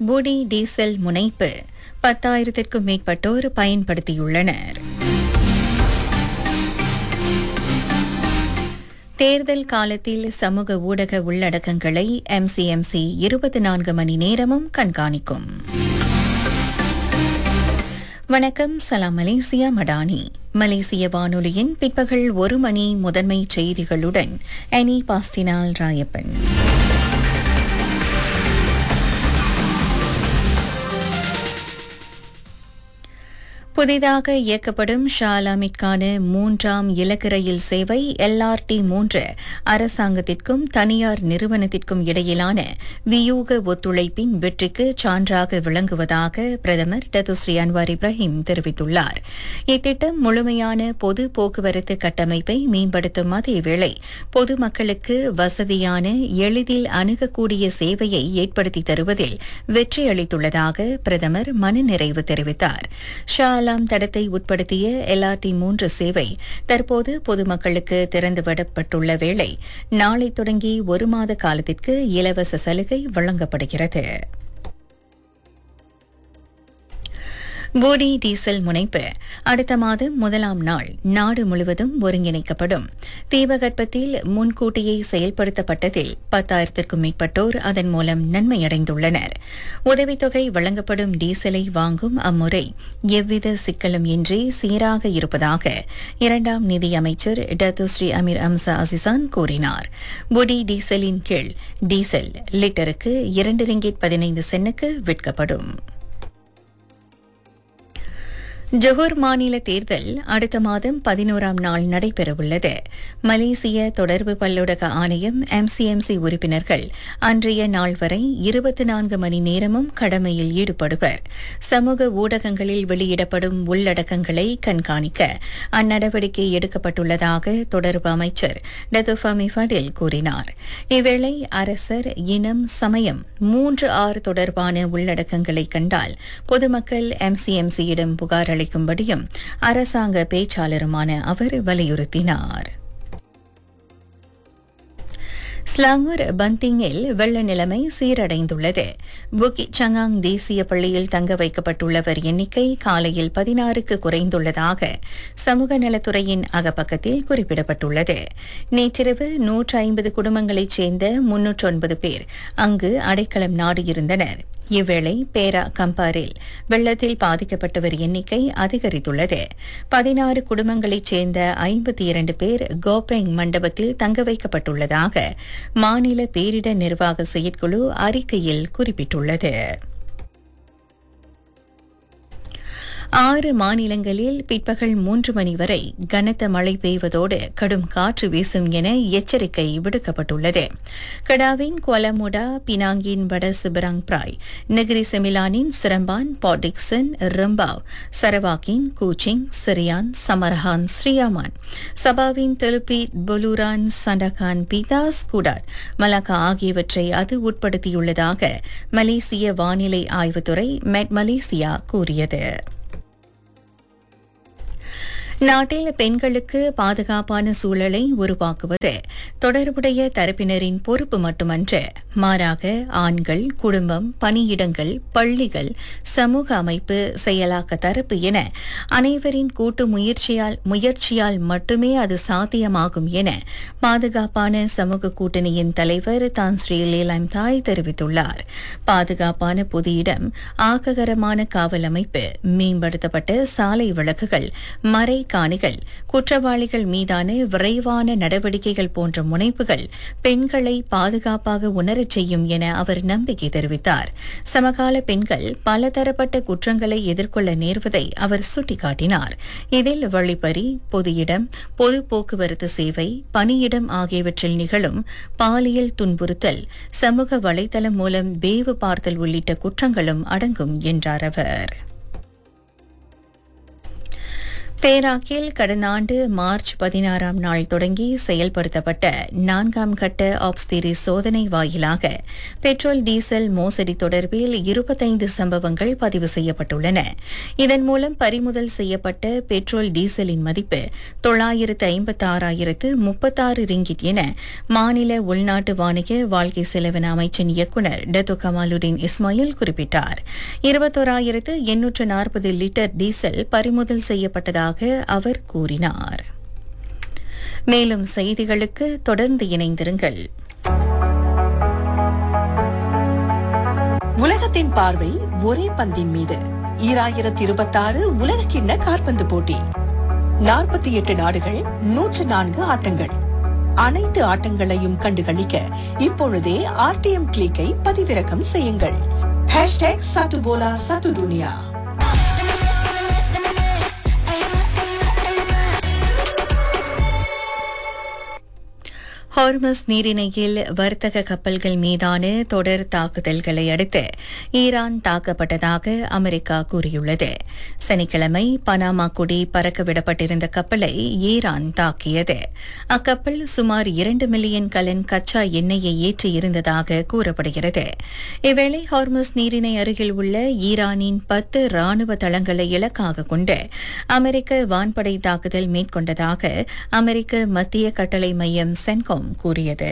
புடி டீசல் முனைப்பு பத்தாயிரத்திற்கும் மேற்பட்டோர் பயன்படுத்தியுள்ளனர் தேர்தல் காலத்தில் சமூக ஊடக உள்ளடக்கங்களை எம்சிஎம்சி இருபத்தி நான்கு மணி நேரமும் கண்காணிக்கும் வணக்கம் சலாம் மலேசியா மடானி மலேசிய வானொலியின் பிற்பகல் ஒரு மணி முதன்மை செய்திகளுடன் அனி பாஸ்டினால் ராயப்பன் புதிதாக இயக்கப்படும் ஷாலாமிற்கான மூன்றாம் இலக்கு ரயில் சேவை எல்ஆர்டி மூன்று அரசாங்கத்திற்கும் தனியார் நிறுவனத்திற்கும் இடையிலான வியூக ஒத்துழைப்பின் வெற்றிக்கு சான்றாக விளங்குவதாக பிரதமர் டத்துஸ்ரீ அன்வார் இப்ராஹிம் தெரிவித்துள்ளார் இத்திட்டம் முழுமையான பொது போக்குவரத்து கட்டமைப்பை மேம்படுத்தும் அதேவேளை பொதுமக்களுக்கு வசதியான எளிதில் அணுகக்கூடிய சேவையை ஏற்படுத்தி தருவதில் வெற்றியளித்துள்ளதாக பிரதமர் மனநிறைவு தெரிவித்தார் ஷாலாம் தடத்தை உட்படுத்திய எல்ஆர்டி மூன்று சேவை தற்போது பொதுமக்களுக்கு திறந்துவிடப்பட்டுள்ள வேளை நாளை தொடங்கி ஒரு மாத காலத்திற்கு இலவச சலுகை வழங்கப்படுகிறது போடி டீசல் முனைப்பு அடுத்த மாதம் முதலாம் நாள் நாடு முழுவதும் ஒருங்கிணைக்கப்படும் தீபகற்பத்தில் முன்கூட்டியே செயல்படுத்தப்பட்டதில் பத்தாயிரத்திற்கும் மேற்பட்டோர் அதன் மூலம் நன்மையடைந்துள்ளனர் உதவித்தொகை வழங்கப்படும் டீசலை வாங்கும் அம்முறை எவ்வித சிக்கலும் இன்றி சீராக இருப்பதாக இரண்டாம் நிதியமைச்சர் டத்துஸ்ரீ அமீர் அம்சா அசிசான் கூறினார் புடி டீசலின் கீழ் டீசல் லிட்டருக்கு இரண்டு ரிங்கிட் பதினைந்து சென்னுக்கு விற்கப்படும் ஜொஹூர் மாநில தேர்தல் அடுத்த மாதம் பதினோராம் நாள் நடைபெறவுள்ளது மலேசிய தொடர்பு பல்லூடக ஆணையம் எம்சிஎம்சி உறுப்பினர்கள் அன்றைய நாள் வரை இருபத்தி நான்கு மணி நேரமும் கடமையில் ஈடுபடுவர் சமூக ஊடகங்களில் வெளியிடப்படும் உள்ளடக்கங்களை கண்காணிக்க அந்நடவடிக்கை எடுக்கப்பட்டுள்ளதாக தொடர்பு அமைச்சர் டத்துஃபமி ஃபடில் கூறினார் இவ்வேளை அரசர் இனம் சமயம் மூன்று ஆறு தொடர்பான உள்ளடக்கங்களை கண்டால் பொதுமக்கள் எம்சிஎம்சியிடம் புகார் அளிக்கும்படியும் அரசாங்க பேச்சாளருமான அவர் வலியுறுத்தினார் ஸ்லாங்கூர் பந்திங்கில் வெள்ள நிலைமை சீரடைந்துள்ளது புக்கி சங்காங் தேசிய பள்ளியில் தங்க வைக்கப்பட்டுள்ளவர் எண்ணிக்கை காலையில் பதினாறுக்கு குறைந்துள்ளதாக சமூக நலத்துறையின் அகப்பக்கத்தில் குறிப்பிடப்பட்டுள்ளது நேற்றிரவு நூற்று ஐம்பது குடும்பங்களைச் சேர்ந்த முன்னூற்று ஒன்பது பேர் அங்கு அடைக்கலம் நாடியிருந்தனர் இவ்வேளை பேரா கம்பாரில் வெள்ளத்தில் பாதிக்கப்பட்டவர் எண்ணிக்கை அதிகரித்துள்ளது பதினாறு குடும்பங்களைச் சேர்ந்த ஐம்பத்தி இரண்டு பேர் கோபெங் மண்டபத்தில் தங்க வைக்கப்பட்டுள்ளதாக மாநில பேரிடர் நிர்வாக செயற்குழு அறிக்கையில் குறிப்பிட்டுள்ளது ஆறு மாநிலங்களில் பிற்பகல் மூன்று மணி வரை கனத்த மழை பெய்வதோடு கடும் காற்று வீசும் என எச்சரிக்கை விடுக்கப்பட்டுள்ளது கடாவின் கொலமுடா பினாங்கின் வட சிபராங் பிராய் நெகிரி செமிலானின் சிரம்பான் பாடிக்சன் ரம்பாவ் சரவாக்கின் கூச்சிங் சிரியான் சமரஹான் ஸ்ரீயாமான் சபாவின் Telupid Beluran Sandakan Pitas Kudat Malacca ஆகியவற்றை அது உட்படுத்தியுள்ளதாக மலேசிய வானிலை ஆய்வுத்துறை மெட் மலேசியா கூறியது நாட்டில் பெண்களுக்கு பாதுகாப்பான சூழலை உருவாக்குவது தொடர்புடைய தரப்பினரின் பொறுப்பு மட்டுமன்று மாறாக ஆண்கள் குடும்பம் பணியிடங்கள் பள்ளிகள் சமூக அமைப்பு செயலாக்க தரப்பு என அனைவரின் கூட்டு முயற்சியால் முயற்சியால் மட்டுமே அது சாத்தியமாகும் என பாதுகாப்பான சமூக கூட்டணியின் தலைவர் தான் ஸ்ரீ லேலாம் தாய் தெரிவித்துள்ளார் பாதுகாப்பான பொது இடம் ஆக்ககரமான காவல் அமைப்பு மேம்படுத்தப்பட்ட சாலை விளக்குகள் மறை காணிகள் குற்றவாளிகள் மீதான விரைவான நடவடிக்கைகள் போன்ற முனைப்புகள் பெண்களை பாதுகாப்பாக உணரச் செய்யும் என அவர் நம்பிக்கை தெரிவித்தார் சமகால பெண்கள் பலதரப்பட்ட குற்றங்களை எதிர்கொள்ள நேர்வதை அவர் சுட்டிக்காட்டினார் இதில் வழிப்பறி பொது இடம் பொது போக்குவரத்து சேவை பணியிடம் ஆகியவற்றில் நிகழும் பாலியல் துன்புறுத்தல் சமூக வலைதளம் மூலம் வேவு பார்த்தல் உள்ளிட்ட குற்றங்களும் அடங்கும் என்றார் அவர் பேராக்கில் கடந்த ஆண்டு மார்ச் பதினாறாம் நாள் தொடங்கி செயல்படுத்தப்பட்ட நான்காம் கட்ட ஆப்ஸ்திரி சோதனை வாயிலாக பெட்ரோல் டீசல் மோசடி தொடர்பில் இருபத்தைந்து சம்பவங்கள் பதிவு செய்யப்பட்டுள்ளன இதன் மூலம் பறிமுதல் செய்யப்பட்ட பெட்ரோல் டீசலின் மதிப்பு தொள்ளாயிரத்து ஐம்பத்தி ஆறாயிரத்து முப்பத்தாறு ரிங்கிட் என மாநில உள்நாட்டு வாணிக வாழ்க்கை செலவின அமைச்சின் இயக்குநர் டத்து கமாலுddin இஸ்மாயில் குறிப்பிட்டார் இருபத்தோராயிரத்து எண்ணூற்று நாற்பது லிட்டர் டீசல் பறிமுதல் செய்யப்பட்டதாக அவர் கூறினார் மேலும் செய்திகளுக்கு தொடர்ந்து இணைந்திருங்கள் உலகத்தின் பார்வை ஒரே பந்தின் மீது ஈராயிரத்தி இருபத்தாறு உலக கிண்ண காற்பந்து போட்டி நாற்பத்தி எட்டு நாடுகள் நூற்று நான்கு ஆட்டங்கள் அனைத்து ஆட்டங்களையும் கண்டுகளிக்க இப்பொழுதே ஆர்டிஎம் கிளிக்கை பதிவிறக்கம் செய்யுங்கள் ஹேஷ்டேக் சத்துபோலா சத்து துனியா ஹார்மஸ் நீரிணையில் வர்த்தக கப்பல்கள் மீதான தொடர் தாக்குதல்களை அடுத்து ஈரான் தாக்கப்பட்டதாக அமெரிக்கா கூறியுள்ளது சனிக்கிழமை பனாமா கொடி பறக்கவிடப்பட்டிருந்த கப்பலை ஈரான் தாக்கியது அக்கப்பல் சுமார் இரண்டு மில்லியன் கலன் கச்சா எண்ணெயை ஏற்றியிருந்ததாக கூறப்படுகிறது இவ்வேளை ஹார்மஸ் நீரிணை அருகில் உள்ள ஈரானின் பத்து ராணுவ தளங்களை இலக்காக கொண்டு அமெரிக்க வான்படை தாக்குதல் மேற்கொண்டதாக அமெரிக்க மத்திய கட்டளை மையம் சென்காம் கூறியது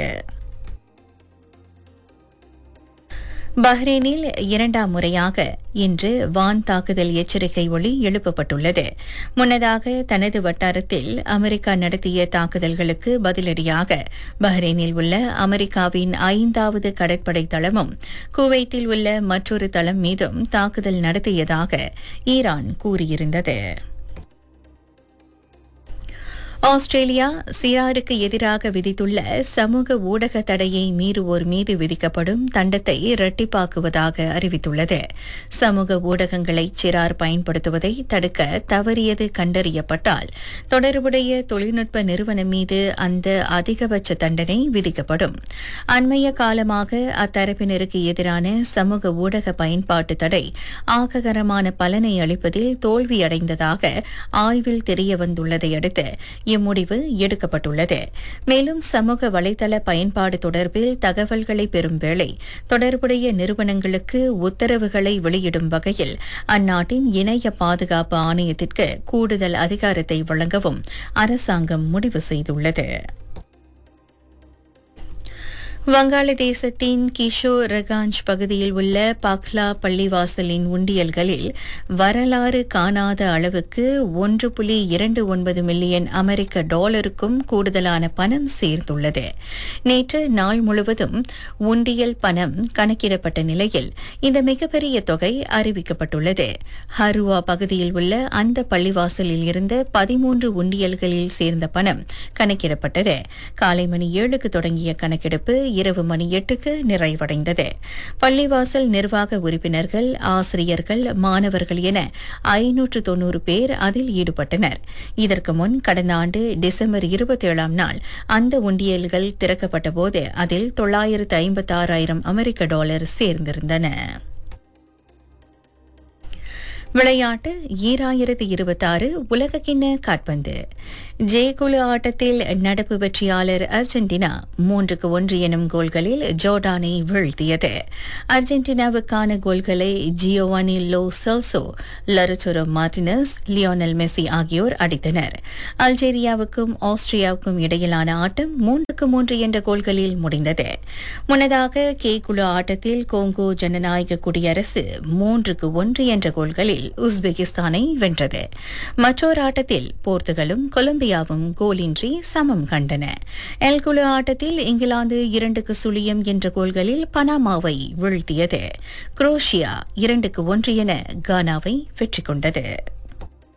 பஹ்ரைனில் இரண்டாம் முறையாக இன்று வான் தாக்குதல் எச்சரிக்கை ஒளி எழுப்பப்பட்டுள்ளது முன்னதாக தனது வட்டாரத்தில் அமெரிக்கா நடத்திய தாக்குதல்களுக்கு பதிலடியாக பஹ்ரைனில் உள்ள அமெரிக்காவின் ஐந்தாவது கடற்படை தளமும் குவைத்தில் உள்ள மற்றொரு தளம் மீதும் தாக்குதல் நடத்தியதாக ஈரான் கூறியிருந்தது ஆஸ்திரேலியா சிறாருக்கு எதிராக விதித்துள்ள சமூக ஊடக தடையை மீறுவோர் மீது விதிக்கப்படும் தண்டத்தை இரட்டிப்பாக்குவதாக அறிவித்துள்ளது சமூக ஊடகங்களை சிறார் பயன்படுத்துவதை தடுக்க தவறியது கண்டறியப்பட்டால் தொடர்புடைய தொழில்நுட்ப நிறுவனம் மீது அந்த அதிகபட்ச தண்டனை விதிக்கப்படும் அண்மைய காலமாக அத்தரப்பினருக்கு எதிரான சமூக ஊடக பயன்பாட்டு தடை ஆக்ககரமான பலனை அளிப்பதில் தோல்வியடைந்ததாக ஆய்வில் தெரியவந்துள்ளதை அடுத்து இம்முடிவு எடுக்கப்பட்டுள்ளது மேலும் சமூக வலைதள பயன்பாடு தொடர்பில் தகவல்களை பெறும் வேளை தொடர்புடைய நிறுவனங்களுக்கு உத்தரவுகளை வெளியிடும் வகையில் அந்நாட்டின் இணைய பாதுகாப்பு ஆணையத்திற்கு கூடுதல் அதிகாரத்தை வழங்கவும் அரசாங்கம் முடிவு செய்துள்ளது வங்காளதேசத்தின் கிஷோர் ரகாஞ்ச் பகுதியில் உள்ள பக்லா பள்ளிவாசலின் உண்டியல்களில் வரலாறு காணாத அளவுக்கு ஒன்று புள்ளி இரண்டு ஒன்பது மில்லியன் அமெரிக்க டாலருக்கும் கூடுதலான பணம் சேர்ந்துள்ளது நேற்று நாள் முழுவதும் உண்டியல் பணம் கணக்கிடப்பட்ட நிலையில் இந்த மிகப்பெரிய தொகை அறிவிக்கப்பட்டுள்ளது ஹருவா பகுதியில் உள்ள அந்த பள்ளிவாசலில் இருந்த பதிமூன்று உண்டியல்களில் சேர்ந்த பணம் கணக்கிடப்பட்டது காலை மணி ஏழுக்கு தொடங்கிய கணக்கெடுப்பு இரவு மணி எட்டுக்கு நிறைவடைந்தது பள்ளிவாசல் நிர்வாக உறுப்பினர்கள் ஆசிரியர்கள் மாணவர்கள் என ஐநூற்று தொன்னூறு பேர் அதில் ஈடுபட்டனர் இதற்கு முன் கடந்த ஆண்டு டிசம்பர் இருபத்தேழாம் நாள் அந்த உண்டியல்கள் திறக்கப்பட்ட போது அதில் தொள்ளாயிரத்து ஐம்பத்தி ஆறாயிரம் அமெரிக்க டாலர் சேர்ந்திருந்தன விளையாட்டு ஈராயிரத்து இருபத்தாறு உலகக்கிண்ண காட்பந்து ஜே குழு ஆட்டத்தில் நடப்பு வெற்றியாளர் அர்ஜென்டினா மூன்றுக்கு ஒன்று எனும் கோல்களில் ஜோர்டானை வீழ்த்தியது அர்ஜென்டினாவுக்கான கோல்களை Giovani Lo Celso Lautaro Martinez Lionel Messi ஆகியோர் அடித்தனர் அல்ஜேரியாவுக்கும் ஆஸ்திரியாவுக்கும் இடையிலான ஆட்டம் மூன்றுக்கு மூன்று என்ற கோல்களில் முடிந்தது முன்னதாக கே குழு ஆட்டத்தில் கோங்கோ ஜனநாயக குடியரசு மூன்றுக்கு ஒன்று என்ற கோல்களில் உஸ்பெகிஸ்தானை வென்றது மற்றொரு ஆட்டத்தில் போர்த்துகலும் கொலம்பியாவும் கோலின்றி சமம் கண்டன எல் குழு ஆட்டத்தில் இங்கிலாந்து இரண்டுக்கு சுழியம் என்ற கோல்களில் பனாமாவை வீழ்த்தியது குரோஷியா இரண்டுக்கு ஒன்று என கானாவை வெற்றி கொண்டது